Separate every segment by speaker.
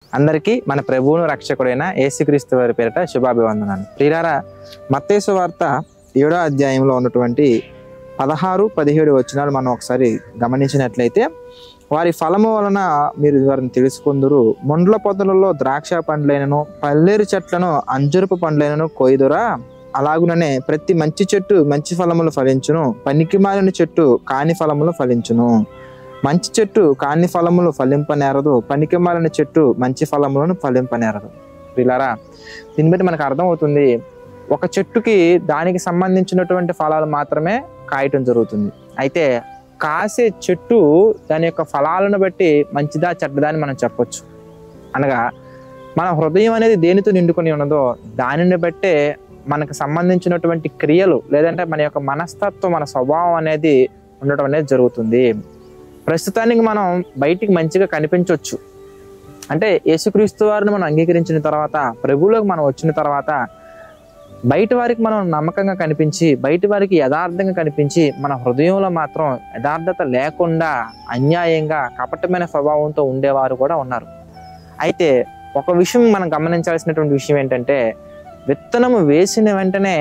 Speaker 1: అందరికీ మన ప్రభువును రక్షకుడైన యేసుక్రీస్తు వారి పేరిట శుభాభివందనాలు ప్రియారా మత్తేసు వార్త ఏడో అధ్యాయంలో ఉన్నటువంటి పదహారు పదిహేడు వచనాలు మనం ఒకసారి గమనించినట్లయితే వారి ఫలము వలన మీరు వారిని తెలుసుకుందరు ముండ్ల పొదలలో ద్రాక్ష పండ్లైనను పల్లేరు చెట్లను అంజురపు పండ్లైనను కొయ్దురా అలాగుననే ప్రతి మంచి చెట్టు మంచి ఫలములు ఫలించును పనికిమాలిన చెట్టు కాని ఫలములు ఫలించును మంచి చెట్టు కాని ఫలములు ఫలింపనేరదు పనికిమాలిన చెట్టు మంచి ఫలములను ఫలింపనేరదు పిల్లరా దీన్ని బట్టి మనకు అర్థమవుతుంది ఒక చెట్టుకి దానికి సంబంధించినటువంటి ఫలాలు మాత్రమే కాయటం జరుగుతుంది అయితే కాసే చెట్టు దాని యొక్క ఫలాలను బట్టి మంచిదా చెడ్డదా అని మనం చెప్పొచ్చు అనగా మన హృదయం అనేది దేనితో నిండుకొని ఉన్నదో దానిని బట్టే మనకు సంబంధించినటువంటి క్రియలు లేదంటే మన యొక్క మనస్తత్వం మన స్వభావం అనేది ఉండటం అనేది జరుగుతుంది ప్రస్తుతానికి మనం బయటికి మంచిగా కనిపించవచ్చు అంటే యేసుక్రీస్తు వారిని మనం అంగీకరించిన తర్వాత ప్రభువులోకి మనం వచ్చిన తర్వాత బయట వారికి మనం నమ్మకంగా కనిపించి బయట వారికి యథార్థంగా కనిపించి మన హృదయంలో మాత్రం యథార్థత లేకుండా అన్యాయంగా కపటమైన స్వభావంతో ఉండేవారు కూడా ఉన్నారు అయితే ఒక విషయం మనం గమనించాల్సినటువంటి విషయం ఏంటంటే విత్తనము వేసిన వెంటనే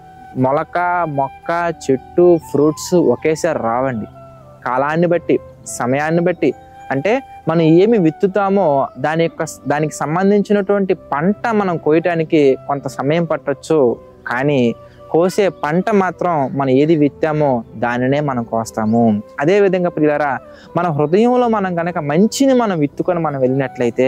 Speaker 1: మొలక మొక్క చెట్టు ఫ్రూట్స్ ఒకేసారి రావండి కాలాన్ని బట్టి సమయాన్ని బట్టి అంటే మనం ఏమి విత్తుతామో దాని యొక్క దానికి సంబంధించినటువంటి పంట మనం కోయటానికి కొంత సమయం పట్టొచ్చు కానీ కోసే పంట మాత్రం మనం ఏది విత్తామో దానినే మనం కోస్తాము అదే విధంగా ప్రియులారా మన హృదయంలో మనం కనుక మంచిని మనం విత్తుకొని మనం వెళ్ళినట్లయితే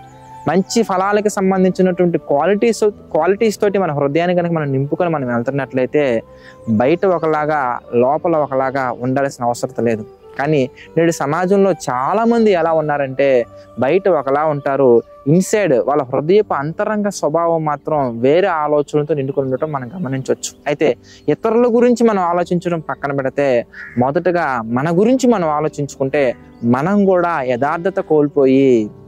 Speaker 1: మంచి ఫలాలకు సంబంధించినటువంటి క్వాలిటీస్ క్వాలిటీస్ తోటి మన హృదయాన్ని కనుక మనం నింపుకొని మనం వెళ్తున్నట్లయితే బయట ఒకలాగా లోపల ఒకలాగా ఉండాల్సిన అవసరం లేదు కానీ నేడు సమాజంలో చాలా మంది ఎలా ఉన్నారంటే బయట ఒకలా ఉంటారు ఇన్సైడ్ వాళ్ళ హృదయపు అంతరంగ స్వభావం మాత్రం వేరే ఆలోచనలతో నిండుకొని ఉండటం మనం గమనించవచ్చు అయితే ఇతరుల గురించి మనం ఆలోచించడం పక్కన పెడితే మొదటగా మన గురించి మనం ఆలోచించుకుంటే మనం కూడా యథార్థత కోల్పోయి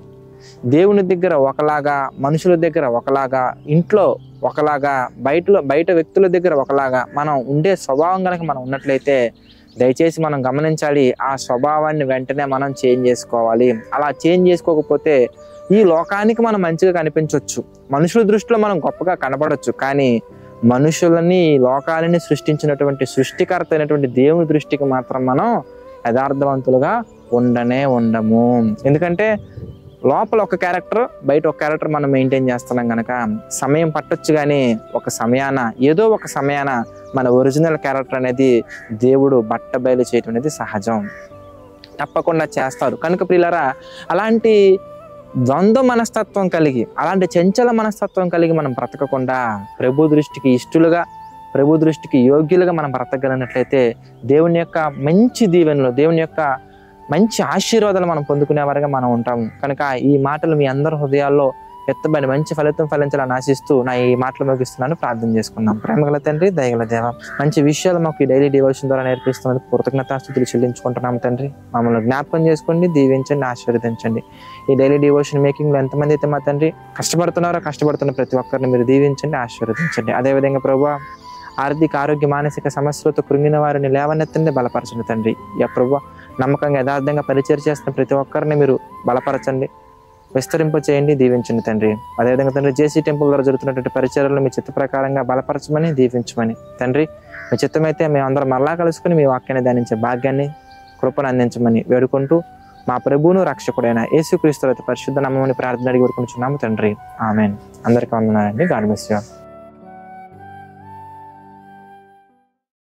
Speaker 1: దేవుని దగ్గర ఒకలాగా మనుషుల దగ్గర ఒకలాగా ఇంట్లో ఒకలాగా బయటలో బయట వ్యక్తుల దగ్గర ఒకలాగా మనం ఉండే స్వభావం కనుక మనం ఉన్నట్లయితే దయచేసి మనం గమనించాలి ఆ స్వభావాన్ని వెంటనే మనం చేంజ్ చేసుకోవాలి అలా చేంజ్ చేసుకోకపోతే ఈ లోకానికి మనం మంచిగా కనిపించవచ్చు మనుషుల దృష్టిలో మనం గొప్పగా కనబడవచ్చు కానీ మనుషులని ఈ లోకాలని సృష్టించినటువంటి సృష్టికర్త అయినటువంటి దేవుని దృష్టికి మాత్రం మనం యథార్థవంతులుగా ఉండనే ఉండము ఎందుకంటే లోపల ఒక క్యారెక్టర్ బయట ఒక క్యారెక్టర్ మనం మెయింటైన్ చేస్తున్నాం కనుక సమయం పట్టొచ్చు కానీ ఒక సమయాన ఏదో ఒక సమయాన మన ఒరిజినల్ క్యారెక్టర్ అనేది దేవుడు బట్ట బయలు చేయటం అనేది సహజం తప్పకుండా చేస్తారు కనుక ప్రియులరా అలాంటి ద్వంద్వ మనస్తత్వం కలిగి అలాంటి చంచల మనస్తత్వం కలిగి మనం బ్రతకకుండా ప్రభు దృష్టికి ఇష్టలుగా ప్రభు దృష్టికి యోగ్యులుగా మనం బ్రతకగలిగినట్లయితే దేవుని యొక్క మంచి దీవెనలు దేవుని యొక్క మంచి ఆశీర్వాదాలు మనం పొందుకునేవారుగా మనం ఉంటాము కనుక ఈ మాటలు మీ అందరి హృదయాల్లో ఎత్తబడి మంచి ఫలితం ఫలించాలని ఆశిస్తూ నా ఈ మాటలు ముగిస్తున్నాను ప్రార్థన చేసుకున్నాం ప్రేమగల తండ్రి దయగల దేవ మంచి విషయాలు మాకు ఈ డైలీ డివోషన్ ద్వారా నేర్పిస్తున్నందుకు కృతజ్ఞతాస్థుతులు చెల్లించుకుంటున్నాం తండ్రి మమ్మల్ని జ్ఞాపకం చేసుకోండి దీవించండి ఆశీర్వదించండి ఈ డైలీ డివోషన్ మేకింగ్ లో ఎంతమంది అయితే మా తండ్రి కష్టపడుతున్నారో కష్టపడుతున్న ప్రతి ఒక్కరిని మీరు దీవించండి ఆశీర్వదించండి అదేవిధంగా ప్రభు ఆర్థిక ఆరోగ్య మానసిక సమస్యలతో కృంగిన వారిని లేవనెత్తండి బలపరచండి తండ్రి యా ప్రభు నమ్మకంగా యథార్థంగా పరిచయం చేస్తున్న ప్రతి ఒక్కరిని మీరు బలపరచండి విస్తరింప చేయండి దీవించండి తండ్రి అదేవిధంగా తండ్రి జేసీ టెంపుల్ ద్వారా జరుగుతున్నటువంటి పరిచయాలను మీ చిత్త ప్రకారంగా బలపరచమని దీవించమని తండ్రి మీ చిత్తమైతే మేము అందరం మరలా కలుసుకుని మీ వాక్యాన్ని ధ్యానించే భాగ్యాన్ని కృపను అందించమని వేడుకుంటూ మా ప్రభువును రక్షకుడైన యేసుక్రీస్తు పరిశుద్ధ నామముని ప్రార్థన అడిగి వేడుకుంటున్నాము తండ్రి ఆమెన్ అందరికీ వందనాలండి గాడ్ బ్లెస్ యూ